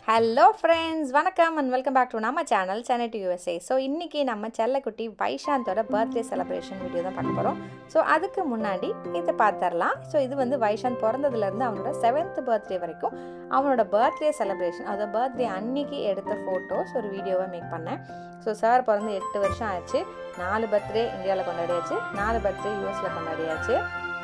Hello friends வணக்கம் and welcome back to நம்ம channel Chennai to USA so இன்றைக்கி நம்ம செல்லக்குட்டி வைஷாந்தோட பர்த்டே செலிப்ரேஷன் வீடியோ தான் பார்க்க போகிறோம் ஸோ அதுக்கு முன்னாடி இதை பார்த்துடலாம் ஸோ இது வந்து வைஷாந்த் பிறந்ததுலேருந்து அவனோட செவன்த் பர்த்டே வரைக்கும் அவனோட பர்த்டே செலிப்ரேஷன் அதாவது பர்த்டே அன்னைக்கு எடுத்த ஃபோட்டோஸ் ஒரு வீடியோவை மேக் பண்ணேன் ஸோ சார் பிறந்து எட்டு வருஷம் ஆச்சு நாலு பர்த்டே இந்தியாவில் கொண்டாடியாச்சு நாலு பர்த்டே யூஎஸில் கொண்டாடியாச்சு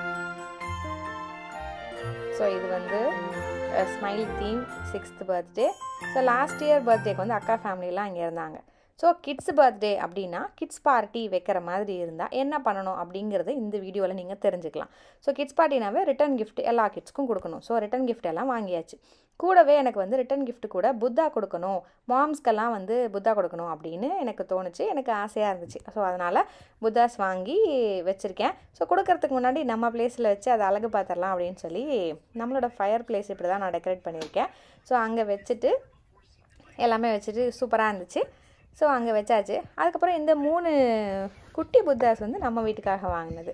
ஸோ இது வந்து smile theme sixth birthday so last year பர்த்டேக்கு வந்து அக்கா ஃபேமிலிலாம் இங்கே இருந்தாங்க ஸோ கிட்ஸ் பர்த்டே அப்படின்னா கிட்ஸ் பார்ட்டி வைக்கிற மாதிரி இருந்தால் என்ன பண்ணணும் அப்படிங்கிறத இந்த வீடியோவில் நீங்கள் தெரிஞ்சுக்கலாம் ஸோ கிட்ஸ் பார்ட்டினாவே ரிட்டன் gift எல்லா கிட்ஸ்க்கும் கொடுக்கணும் ஸோ ரிட்டன் gift எல்லாம் வாங்கியாச்சு கூடவே எனக்கு வந்து ரிட்டன் gift கூட புத்தா கொடுக்கணும் மாம்ஸ்க்கெல்லாம் வந்து புத்தா கொடுக்கணும் அப்படின்னு எனக்கு தோணுச்சு எனக்கு ஆசையாக இருந்துச்சு ஸோ அதனால் புத்தாஸ் வாங்கி வச்சுருக்கேன் ஸோ கொடுக்கறதுக்கு முன்னாடி நம்ம பிளேஸில் வச்சு அதை அழகு பார்த்துடலாம் அப்படின்னு சொல்லி நம்மளோட ஃபயர் பிளேஸ் இப்படி தான் நான் டெக்கரேட் பண்ணியிருக்கேன் ஸோ அங்கே வச்சுட்டு எல்லாமே வச்சுட்டு சூப்பராக இருந்துச்சு ஸோ அங்கே வச்சாச்சு அதுக்கப்புறம் இந்த மூணு குட்டி புத்தாஸ் வந்து நம்ம வீட்டுக்காக வாங்கினது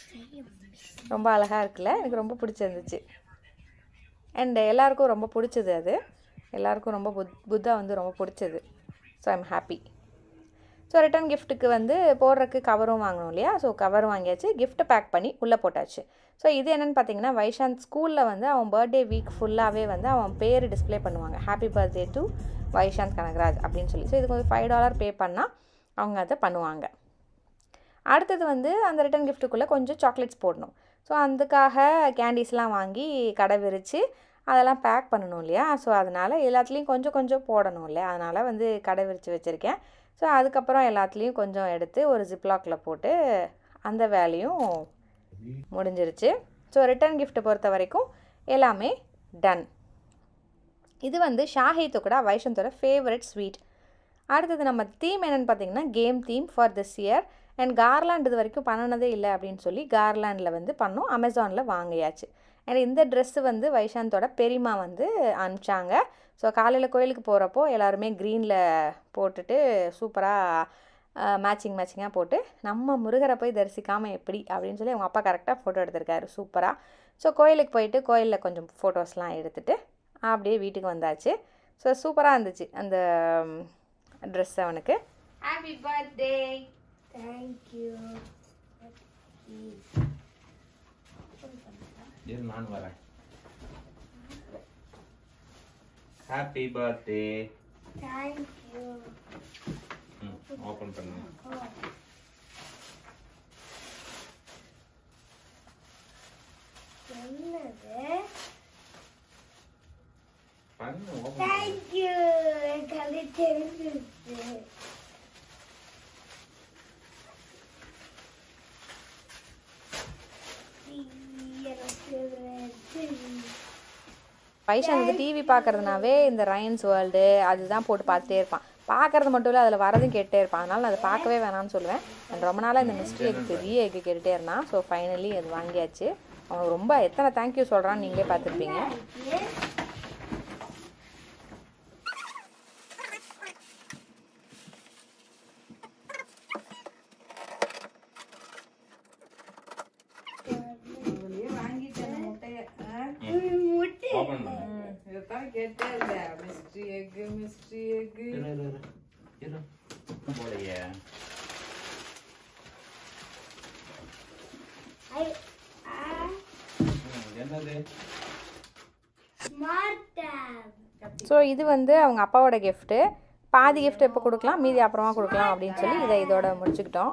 ரொம்ப அழகாக இருக்குல்ல எனக்கு ரொம்ப பிடிச்சிருந்துச்சு அண்ட் எல்லாருக்கும் ரொம்ப பிடிச்சது அது எல்லாருக்கும் ரொம்ப புத் புத்தா வந்து ரொம்ப பிடிச்சது so I'm happy so return கிஃப்ட்டுக்கு வந்து போடுறதுக்கு கவரும் வாங்கணும் இல்லையா ஸோ கவர் வாங்கியாச்சு கிஃப்ட்டை பேக் பண்ணி உள்ளே போட்டாச்சு ஸோ இது என்னென்னு பார்த்தீங்கன்னா வைஷாந்த் ஸ்கூலில் வந்து அவன் பர்த்டே வீக் ஃபுல்லாகவே வந்து அவன் பேர் டிஸ்ப்ளே பண்ணுவாங்க happy birthday to Vaishanth Kanagaraj அப்படின்னு சொல்லி ஸோ இதுக்கு வந்து ஃபைவ் டாலர் பே பண்ணால் அவங்க அதை பண்ணுவாங்க அடுத்தது வந்து அந்த ரிட்டன் கிஃப்ட்டுக்குள்ளே கொஞ்சம் சாக்லேட்ஸ் போடணும் ஸோ அதுக்காக கேண்டீஸ்லாம் வாங்கி கடை விரித்து அதெல்லாம் பேக் பண்ணணும் இல்லையா ஸோ அதனால் எல்லாத்துலேயும் கொஞ்சம் கொஞ்சம் போடணும் இல்லையா அதனால் வந்து கடை விரித்து வச்சுருக்கேன் ஸோ அதுக்கப்புறம் எல்லாத்துலேயும் கொஞ்சம் எடுத்து ஒரு ஜிப்லாக்கில் போட்டு அந்த வேலையும் முடிஞ்சிருச்சு ஸோ ரிட்டன் கிஃப்ட்டை பொறுத்த வரைக்கும் எல்லாமே டன் இது வந்து ஷாஹித்து கூட வைஷந்தோட ஃபேவரட் ஸ்வீட் அடுத்தது நம்ம தீம் என்னென்னு பார்த்தீங்கன்னா game theme for this year and garland இது வரைக்கும் பண்ணினதே இல்லை அப்படின்னு சொல்லி கார்லாண்டில் வந்து பண்ணோம் அமேசானில் வாங்கியாச்சு அண்ட் இந்த ட்ரெஸ்ஸு வந்து வைஷாந்தோட பெரியம்மா வந்து அனுப்பிச்சாங்க ஸோ காலையில் கோயிலுக்கு போகிறப்போ எல்லாருமே க்ரீனில் போட்டுட்டு சூப்பராக மேட்சிங் மேட்சிங்காக போட்டு நம்ம முருகரை போய் தரிசிக்காமல் எப்படி அப்படின்னு சொல்லி அவங்க அப்பா கரெக்டாக ஃபோட்டோ எடுத்திருக்காரு சூப்பராக ஸோ கோயிலுக்கு போயிட்டு கோயிலில் கொஞ்சம் ஃபோட்டோஸ்லாம் எடுத்துகிட்டு அப்படியே வீட்டுக்கு வந்தாச்சு ஸோ சூப்பராக இருந்துச்சு அந்த ட்ரெஸ் அவனுக்கு ஹாப்பி பர்த்டே Thank you. இரு நான் வரேன் ஹாப்பி பர்த்டே Thank you. ம் ஓப்பன் பண்ணு Oh. என்னது பண்ணு ஓப்பன் Thank you. எனக்கு அது தெரிஞ்சிருச்சு எனக்கு ரெண்டு. வைஷாந்த் வந்து டிவி பார்க்கறதுனாவே இந்த ரைன்ஸ் வேர்ல்டு அதுதான் போட்டு பார்த்துட்டே இருப்பான் பார்க்கறது மட்டும் இல்லை அதில் வரதும் கேட்டே இருப்பான் அதனால நான் அதை பார்க்கவே வேணாம்னு சொல்லுவேன் நான் ரொம்ப நாளாக இந்த மிஸ்ட்ரி எக் பெரிய எக்கு கேட்டுகிட்டே இருந்தான் ஸோ ஃபைனலி அது வாங்கியாச்சு அவனுக்கு ரொம்ப எத்தனை தேங்க்யூ சொல்கிறான்னு நீங்களே பார்த்துருப்பீங்க முட்டை ஓப்பன் பண்ணு இரு, இரு, இரு. இரு. போலையே ஐ- ஆ, ம், என்னது smart tab. ஸோ இது வந்து அவங்க அப்பாவோட கிஃப்ட்டு பாதி கிஃப்ட் இப்போ கொடுக்கலாம் மீதி அப்புறமா கொடுக்கலாம் அப்படின்னு சொல்லி இதை இதோட முடிச்சுக்கிட்டோம்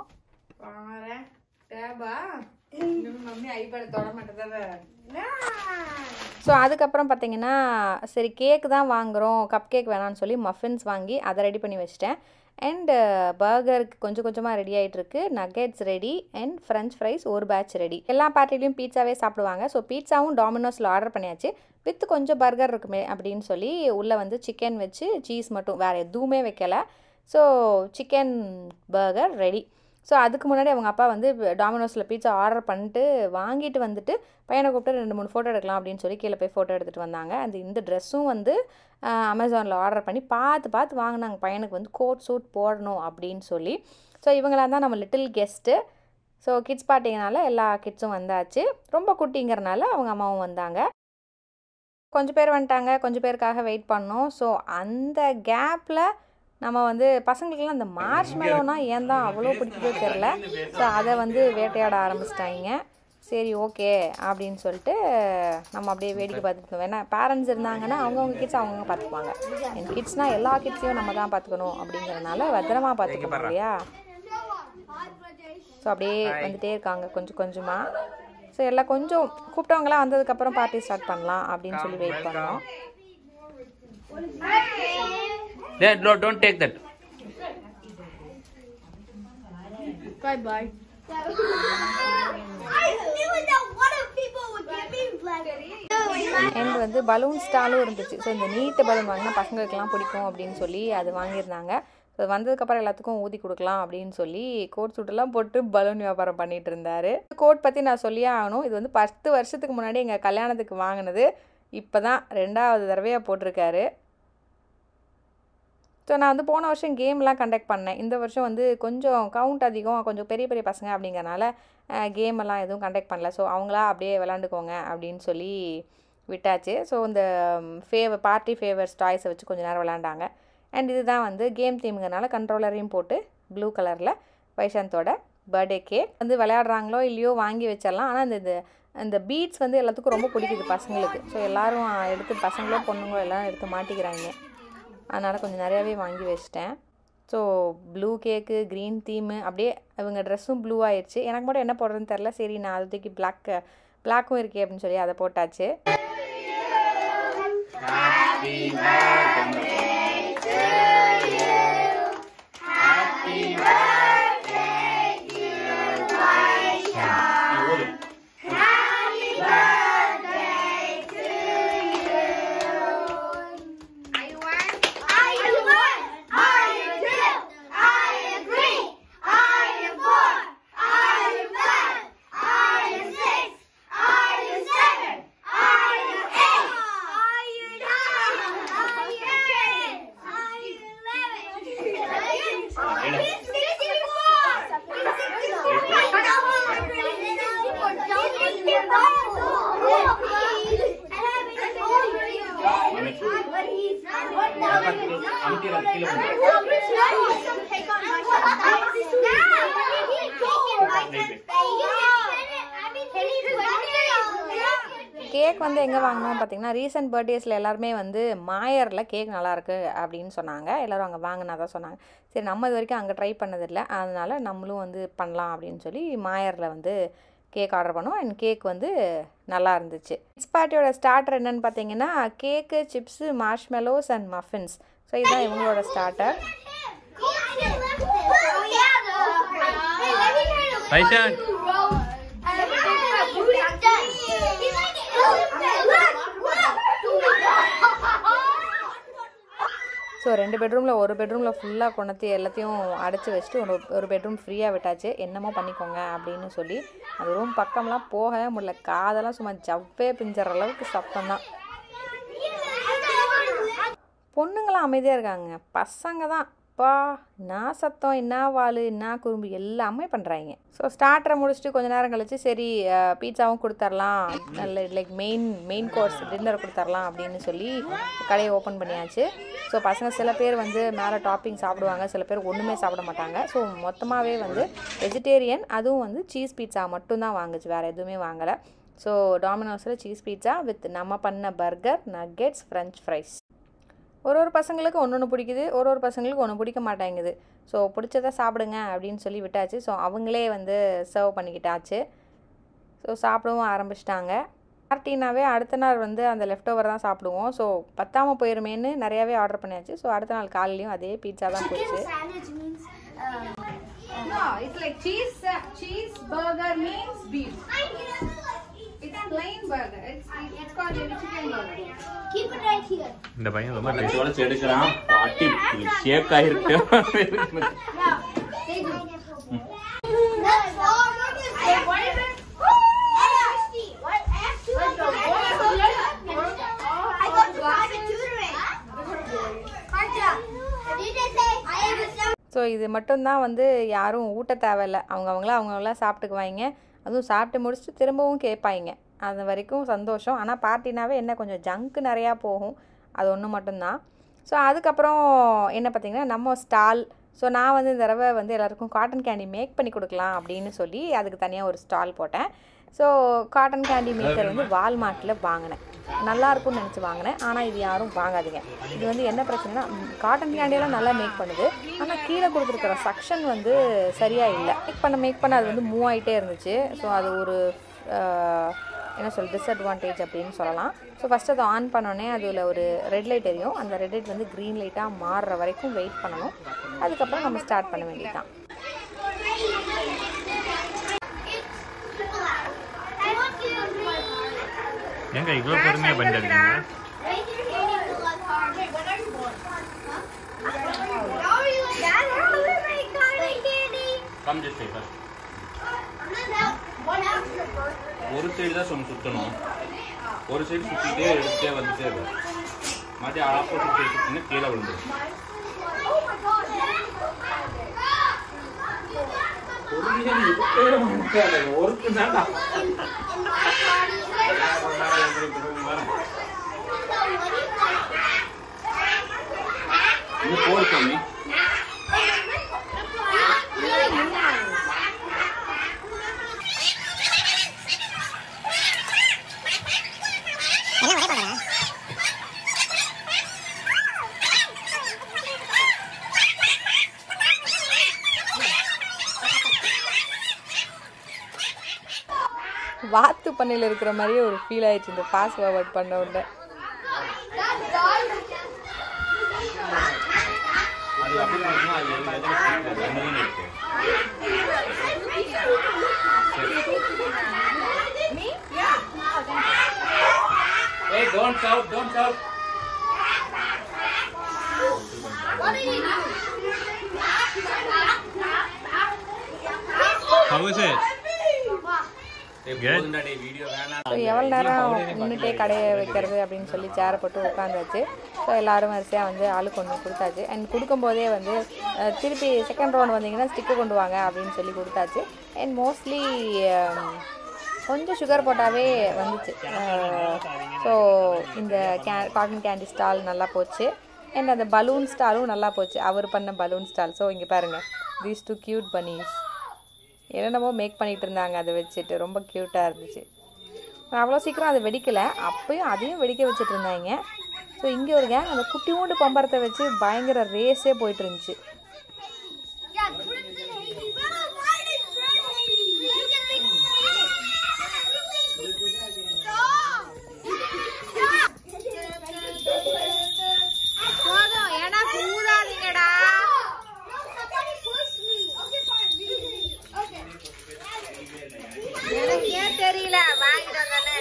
நான். ஸோ அதுக்கப்புறம் பார்த்தீங்கன்னா சரி கேக் தான் வாங்குகிறோம் கப் கேக் வேணாம்னு சொல்லி மஃபின்ஸ் வாங்கி அதை ரெடி பண்ணி வச்சிட்டேன் அண்டு பர்கருக்கு கொஞ்சம் கொஞ்சமாக ரெடி ஆகிட்டுருக்கு nuggets ready and French fries ஒரு பேட்ச் ரெடி எல்லா பார்ட்டிலையும் பீட்சாவே சாப்பிடுவாங்க ஸோ பீட்சாவும் டாமினோஸில் ஆர்டர் பண்ணியாச்சு வித் கொஞ்சம் பர்கர் இருக்குமே அப்படின்னு சொல்லி உள்ளே வந்து சிக்கன் வச்சு சீஸ் மட்டும் வேறு எதுவுமே வைக்கல so chicken burger ready so அதுக்கு முன்னாடி அவங்க அப்பா வந்து டாமினோஸில் பீட்சா ஆர்டர் பண்ணிட்டு வாங்கிட்டு வந்துட்டு பையனை கூப்பிட்டு ரெண்டு மூணு ஃபோட்டோ எடுக்கலாம் அப்படின்னு சொல்லி கீழே போய் ஃபோட்டோ எடுத்துகிட்டு வந்தாங்க அந்த இந்த ட்ரெஸ்ஸும் வந்து அமேசானில் ஆர்டர் பண்ணி பார்த்து பார்த்து வாங்கினாங்க பையனுக்கு வந்து கோட் சூட் போடணும் அப்படின்னு சொல்லி ஸோ இவங்களாம் தான் நம்ம லிட்டில் கெஸ்ட்டு ஸோ கிட்ஸ் பார்ட்டிங்கனால எல்லா கிட்ஸும் வந்தாச்சு ரொம்ப குட்டிங்கிறனால அவங்க அம்மாவும் வந்தாங்க கொஞ்சம் பேர் வந்துட்டாங்க கொஞ்சம் பேருக்காக வெயிட் பண்ணோம் ஸோ அந்த கேப்பில் நம்ம வந்து பசங்களுக்கெல்லாம் அந்த மார்ஷ் மெலோனா ஏன் தான் அவ்வளோ பிடிக்குதோ தெரில ஸோ அதை வந்து வேட்டையாட ஆரம்பிச்சிட்டாங்க சரி ஓகே அப்படின்னு சொல்லிட்டு நம்ம அப்படியே வேடிக்கை பார்த்துட்டு வேணா பேரண்ட்ஸ் இருந்தாங்கன்னா அவங்கவுங்க கிட்ஸ் அவங்கவுங்க பார்த்துக்குவாங்க என் கிட்ஸ்னால் எல்லா கிட்ஸையும் நம்ம தான் பார்த்துக்கணும் அப்படிங்கிறனால பத்திரமா பார்த்துக்கணும் இல்லையா ஸோ அப்படியே வந்துட்டே இருக்காங்க கொஞ்சம் கொஞ்சமாக ஸோ எல்லாம் கொஞ்சம் கூப்பிட்டவங்களாம் வந்ததுக்கப்புறம் பார்ட்டி ஸ்டார்ட் பண்ணலாம் அப்படின்னு சொல்லி வெயிட் பண்ணோம் There, no, don't take that. I knew that one of people would give me blackberry. And வந்து பலூன் ஸ்டாலும் இருந்துச்சு ஸோ இந்த நீட்டு பலூன் வாங்கினா பசங்களுக்கெல்லாம் பிடிக்கும் அப்படின்னு சொல்லி அது வாங்கியிருந்தாங்க ஸோ வந்ததுக்கப்புறம் எல்லாத்துக்கும் ஊதி கொடுக்கலாம் அப்படின்னு சொல்லி கோட் சூட்டெல்லாம் போட்டு பலூன் வியாபாரம் பண்ணிட்டு இருந்தாரு கோட் பற்றி நான் சொல்லியே ஆகணும் இது வந்து பத்து வருஷத்துக்கு முன்னாடி எங்கள் கல்யாணத்துக்கு வாங்கினது இப்போ தான் ரெண்டாவது தடவையாக போட்டிருக்காரு ஸோ நான் வந்து போன வருஷம் கேம்லாம் கண்டக்ட் பண்ணேன் இந்த வருஷம் வந்து கொஞ்சம் கவுண்ட் அதிகம் கொஞ்சம் பெரிய பெரிய பசங்க அப்படிங்கறனால கேம் எல்லாம் எதுவும் கண்டக்ட் பண்ணல ஸோ அவங்களா அப்படியே விளாண்டுக்கோங்க அப்படின்னு சொல்லி விட்டாச்சு ஸோ இந்த ஃபேவர் பார்ட்டி ஃபேவர்ஸ் டாய்ஸை வச்சு கொஞ்ச நேரம் விளாண்டாங்க அண்ட் இதுதான் வந்து கேம் தீமுங்கனால கண்ட்ரோலரையும் போட்டு ப்ளூ கலரில் வைஷாந்தோட பர்த்டே கேக் வந்து விளையாடுறாங்களோ இல்லையோ வாங்கி வச்சிடலாம் ஆனால் இந்த இது இந்த பீட்ஸ் வந்து எல்லாத்துக்கும் ரொம்ப பிடிக்குது பசங்களுக்கு ஸோ எல்லாரும் எடுத்து பசங்களோ பொண்ணுங்களோ எல்லாம் எடுத்து மாட்டிக்கிறாங்க அதனால் கொஞ்சம் நிறையாவே வாங்கி வச்சிட்டேன் so blue cake green theme அப்படியே இவங்க ட்ரெஸ்ஸும் ப்ளூ ஆயிடுச்சு எனக்கு மட்டும் என்ன போடுறதுன்னு தெரில சரி நான் அதை தூக்கி பிளாக் பிளாக்கும் இருக்கே அப்படின்னு சொல்லி அதை போட்டாச்சு கேக் வந்து எங்கே வாங்கினோம் பார்த்தீங்கன்னா ரீசெண்ட் பர்த்டேஸில் எல்லாருமே வந்து மாயரில் கேக் நல்லாயிருக்கு அப்படின்னு சொன்னாங்க எல்லோரும் அங்கே வாங்கினா தான் சொன்னாங்க சரி நம்ம இது வரைக்கும் அங்கே ட்ரை பண்ணதில்லை அதனால் நம்மளும் வந்து பண்ணலாம் அப்படின்னு சொல்லி மாயரில் வந்து கேக் ஆர்டர் பண்ணோம் அண்ட் கேக் வந்து நல்லா இருந்துச்சு கிட்ஸ் பார்ட்டியோட ஸ்டார்டர் என்னென்னு பார்த்தீங்கன்னா cake chips marshmallows and muffins so இதுதான் இவங்களோட ஸ்டார்டர் Vaishan. ஸோ ரெண்டு பெட்ரூமில் ஒரு பெட்ரூமில் ஃபுல்லாக கொண்டு எல்லாத்தையும் அடைச்சி வச்சுட்டு ஒரு ஒரு பெட்ரூம் ஃப்ரீயாக விட்டாச்சு என்னமோ பண்ணிக்கோங்க அப்படின்னு சொல்லி அந்த ரூம் பக்கம்லாம் போகவே முடியல காதெல்லாம் சும்மா ஜவ்வே பிஞ்சுற அளவுக்கு சத்தம் தான் பொண்ணுங்களாம் அமைதியாக இருக்காங்க பசங்க தான் பா நான் சத்தம் என்ன வாள் என்ன குறும்பு எல்லாமே பண்ணுறாங்க ஸோ ஸ்டார்டரை முடிச்சுட்டு கொஞ்ச நேரம் கழிச்சு சரி பீட்சாவும் கொடுத்துர்லாம் நல்ல like main main course dinner கொடுத்துர்லாம் அப்படின்னு சொல்லி கடையை ஓப்பன் பண்ணியாச்சு ஸோ பசங்க சில பேர் வந்து மேலே டாப்பிங் சாப்பிடுவாங்க சில பேர் ஒன்றுமே சாப்பிட மாட்டாங்க ஸோ மொத்தமாகவே வந்து வெஜிடேரியன் அதுவும் வந்து சீஸ் பீட்சா மட்டும்தான் வாங்குச்சு வேறு எதுவுமே வாங்கலை ஸோ டாமினோஸில் சீஸ் பீட்சா வித் நம்ம பண்ண பர்கர் நக்கெட்ஸ் ஃப்ரெஞ்ச் ஃப்ரைஸ் ஒரு ஒரு பசங்களுக்கு ஒன்று ஒன்று பிடிக்குது ஒரு ஒரு பசங்களுக்கு ஒன்று பிடிக்க மாட்டேங்குது ஸோ பிடிச்சதை சாப்பிடுங்க அப்படின்னு சொல்லி விட்டாச்சு ஸோ அவங்களே வந்து சர்வ் பண்ணிக்கிட்டாச்சு ஸோ சாப்பிடவும் ஆரம்பிச்சிட்டாங்க பார்ட்டினாவே அடுத்த நாள் வந்து அந்த லெஃப்ட் ஓவர் தான் சாப்பிடுவோம் ஸோ பத்தாமல் போயிருமேன்னு நிறையாவே ஆர்டர் பண்ணியாச்சு ஸோ அடுத்த நாள் காலையிலையும் அதே பீட்சா தான் போச்சு Sandwich means. Uh, No, it's like cheese. Uh, cheeseburger means beef. It's plain burger. It's it's called a chicken burger. keep it right here. இந்த பையன் ரொம்ப டெஸ்ட் வளர்ச்சி எடுக்கிறான் பாட்டி ஷேக் ஆயிருக்கு Now, they do. That's all. Hey, what is it? What? I got private tutoring. Marcia, did they say I have a son? So இது மட்டும்தான் வந்து யாரும் ஊட்ட தேவையில்ல அவங்க அவங்கள அவங்களாம் சாப்பிட்டுக்குவாங்க அதுவும் சாப்பிட்டு முடிச்சுட்டு திரும்பவும் கேட்பாங்க அது வரைக்கும் சந்தோஷம் ஆனால் பார்ட்டினாவே என்ன கொஞ்சம் ஜங்க் நிறையா போகும் அது ஒன்று மட்டும்தான் ஸோ அதுக்கப்புறம் என்ன பார்த்தீங்கன்னா நம்ம ஸ்டால் ஸோ நான் வந்து இந்த தடவை வந்து எல்லாருக்கும் காட்டன் கேண்டி மேக் பண்ணி கொடுக்கலாம் அப்படின்னு சொல்லி அதுக்கு தனியாக ஒரு ஸ்டால் போட்டேன் ஸோ காட்டன் கேண்டி மேக்கர் வந்து வால்மார்ட்டில் வாங்கினேன் நல்லா இருக்கும்னு நினச்சி வாங்கினேன் ஆனால் இது யாரும் வாங்காதீங்க இது வந்து என்ன பிரச்சனைனா காட்டன் கேண்டியெல்லாம் நல்லா மேக் பண்ணுது ஆனால் கீழே கொடுத்துருக்குற சக்ஷன் வந்து சரியாக இல்லை மேக் பண்ண மேக் பண்ண அது வந்து மூவ் ஆகிட்டே இருந்துச்சு ஸோ அது ஒரு ஆஹ், என்ன சொல் டிஸ்அட்வான்டேஜ் அப்படின்னு சொல்லலாம் ஸோ ஃபஸ்ட் அதை ஆன் பண்ணோடனே அதில் ஒரு ரெட் லைட் எரியும் அந்த ரெட் லைட் வந்து க்ரீன் லைட்டாக மாறுற வரைக்கும் வெயிட் பண்ணணும் அதுக்கப்புறம் நம்ம ஸ்டார்ட் பண்ண வேண்டியதுதான் I want you to ஏங்க இவ்வளோ பொறுமையாக பண்ணிட்டு raise your hand if you love hard. Hey, what are you doing? Huh? How are you? Dad, how are you making cotton candy? Come just first One out. One out. ஒரு சைடு தான் சும்மா சுற்றணும் ஒரு சைடு சுற்றிட்டே எடுத்துட்டே வந்துட்டே இருக்கும் மறுபடியும் ஆப்போசிட் சைடு சுற்றினா கீழே விழுந்துடும் Oh my god. ஒருக்கு தான்டா இன்னும் போடு கம்மி வாத்து பண்ணையில் இருக்கிற மாதிரியே ஒரு ஃபீல் ஆயிடுச்சு இந்த ஃபாஸ்ட் ஃபார்வர்ட் பண்ண உடனே அது அப்படி பண்ணா அது எதுவும் எதுவும் ரெண்டுமே இருக்கு Hey, don't shout, don't shout. What are you doing? How is it? Good. போதுண்டா டேய் வீடியோ வேணாம் ஸோ எவ்வளோ நேரம் நின்றுட்டே கடையை வைக்கிறது அப்படின்னு சொல்லி சேரை போட்டு உட்காந்தாச்சு ஸோ எல்லாரும் வரிசையாக வந்து ஆளுக்கு ஒன்று கொடுத்தாச்சு அண்ட் கொடுக்கும்போதே வந்து அஹ், திருப்பி செகண்ட் ரவுண்ட் வந்தீங்கன்னா ஸ்டிக்கு கொண்டு வாங்க அப்படின்னு சொல்லி கொடுத்தாச்சு அண்ட் மோஸ்ட்லி கொஞ்சம் சுகர் போட்டாவே வந்துச்சு ஸோ இந்த கே காட்டன் கேண்டி ஸ்டால் நல்லா போச்சு அண்ட் அந்த பலூன் ஸ்டாலும் நல்லா போச்சு அவர் பண்ண பலூன் ஸ்டால் ஸோ இங்கே பாருங்கள் தீஸ் டூ க்யூட் பனீஸ் என்னென்னமோ மேக் பண்ணிகிட்டு இருந்தாங்க அதை வச்சுட்டு ரொம்ப க்யூட்டாக இருந்துச்சு நான் அவ்வளோ சீக்கிரம் அதை வெடிக்கலை அப்பயும் அதையும் வெடிக்க வச்சுட்டு இருந்தாங்க ஸோ இங்கே ஒரு கேங் அந்த குட்டியோண்டு பம்பரத்தை வச்சு பயங்கர ரேஸே போயிட்டு இருந்துச்சு Yeah, Crimson Hades. Bro, why did Red Hades? You can make Stop! Stop! போதும் ஏன்னா கூடாதீங்கடா No, somebody push me. Okay, fine. Okay. எனக்கு ஏன் தெரியல வாங்கிட்டு வந்தானே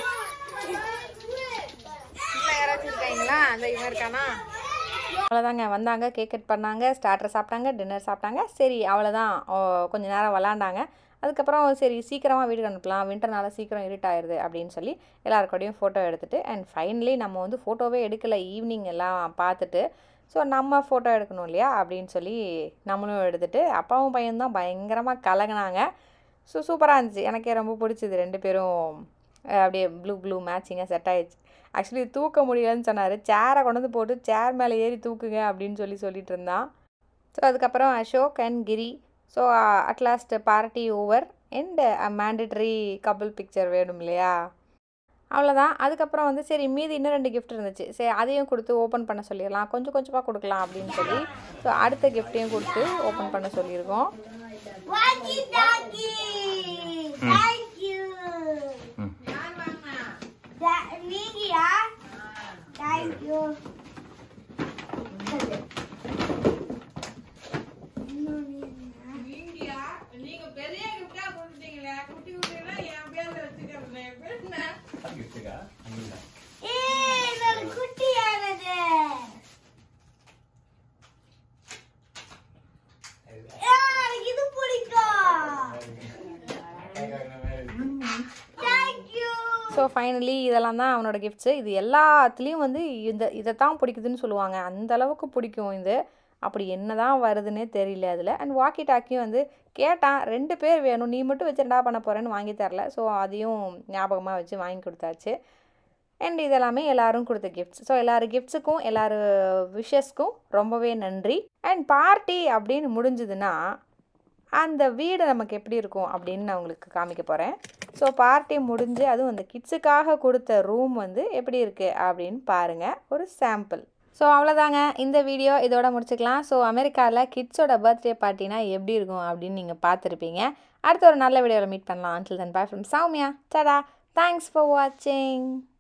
இல்லை யாராச்சும் இருக்காங்களா அந்த இவன் இருக்கானா அவ்வளோதாங்க வந்தாங்க கேக் கட் பண்ணாங்க ஸ்டார்டர் சாப்பிட்டாங்க டின்னர் சாப்பிட்டாங்க சரி அவ்வளோதான் ஓ, கொஞ்ச நேரம் விளாண்டாங்க அதுக்கப்புறம் சரி சீக்கிரமாக வீட்டுக்கு அனுப்பலாம் வின்டர்னால சீக்கிரம் இருட் ஆயிடுது அப்படின்னு சொல்லி எல்லாருக்கூடையும் ஃபோட்டோ எடுத்துட்டு அண்ட் ஃபைனலி நம்ம வந்து ஃபோட்டோவே எடுக்கலை ஈவினிங் எல்லாம் பார்த்துட்டு ஸோ நம்ம ஃபோட்டோ எடுக்கணும் இல்லையா அப்படின்னு சொல்லி நம்மளும் எடுத்துட்டு அப்பாவும் பையன் தான் பயங்கரமாக கலங்கினாங்க ஸோ சூப்பராக இருந்துச்சு எனக்கே ரொம்ப பிடிச்சது ரெண்டு பேரும் அஹ், அப்படியே ப்ளூ ப்ளூ மேட்சிங்காக செட் ஆயிடுச்சு ஆக்சுவலி தூக்க முடியலன்னு சொன்னார் சேரை கொண்டு வந்து போட்டு சேர் மேலே ஏறி தூக்குங்க அப்படின்னு சொல்லி சொல்லிட்டு இருந்தான் ஸோ அதுக்கப்புறம் Ashok and Giri so at last party over and mandatory couple picture வேணும் இல்லையா அவ்வளோதான் அதுக்கப்புறம் வந்து சரி மீதி இன்னும் ரெண்டு கிஃப்ட் இருந்துச்சு சரி அதையும் கொடுத்து ஓப்பன் பண்ண சொல்லிடலாம் கொஞ்சம் கொஞ்சமாக கொடுக்கலாம் அப்படின்னு சொல்லி ஸோ அடுத்த கிஃப்ட்டையும் கொடுத்து ஓப்பன் பண்ண சொல்லியிருக்கோம் Wacky Ducky! Thank you! That, me, yeah? Thank you. நீங்க பெரிய கிஃப்டா கொடுத்தீங்களே குட்டி குட்டினா என் பேர்ல வச்சுக்கிறேன் ஏய், என்னோட குட்டியானது. ஆ, எனக்கு இது பிடிக்கும். Thank you. ஸோ ஃபைனலி இதெல்லாம் தான் அவனோட கிஃப்ட்ஸு இது எல்லாத்துலேயும் வந்து இந்த இதை தான் பிடிக்குதுன்னு சொல்லுவாங்க அந்த அளவுக்கு பிடிக்கும் இது அப்படி என்ன தான் வருதுன்னே தெரியல அதில் அண்ட் வாக்கி டாக்கியும் வந்து கேட்டான் ரெண்டு பேர் வேணும் நீ மட்டும் வச்சு என்னடா பண்ண போகிறேன்னு வாங்கி தரல ஸோ அதையும் ஞாபகமாக வச்சு வாங்கி கொடுத்தாச்சு அண்ட் இதெல்லாமே எல்லாரும் கொடுத்த கிஃப்ட்ஸ் ஸோ எல்லாரும் கிஃப்ட்ஸுக்கும் எல்லாரும் விஷஸ்க்கும் ரொம்பவே நன்றி அண்ட் பார்ட்டி அப்படின்னு முடிஞ்சதுன்னா அந்த வீடு நமக்கு எப்படி இருக்கும் அப்படின்னு நான் உங்களுக்கு காமிக்க போகிறேன் ஸோ பார்ட்டி முடிஞ்சு அதுவும் அந்த கிட்ஸுக்காக கொடுத்த ரூம் வந்து எப்படி இருக்குது அப்படின்னு பாருங்கள் ஒரு சாம்பிள் ஸோ அவ்வளோதாங்க இந்த வீடியோ இதோட முடிச்சுக்கலாம் ஸோ அமெரிக்காவில் கிட்ஸோட பர்த்டே பார்ட்டினா எப்படி இருக்கும் அப்படின்னு நீங்கள் பார்த்துருப்பீங்க அடுத்த ஒரு நல்ல வீடியோவில் மீட் பண்ணலாம் until then bye from Soumya tata thanks for வாட்சிங்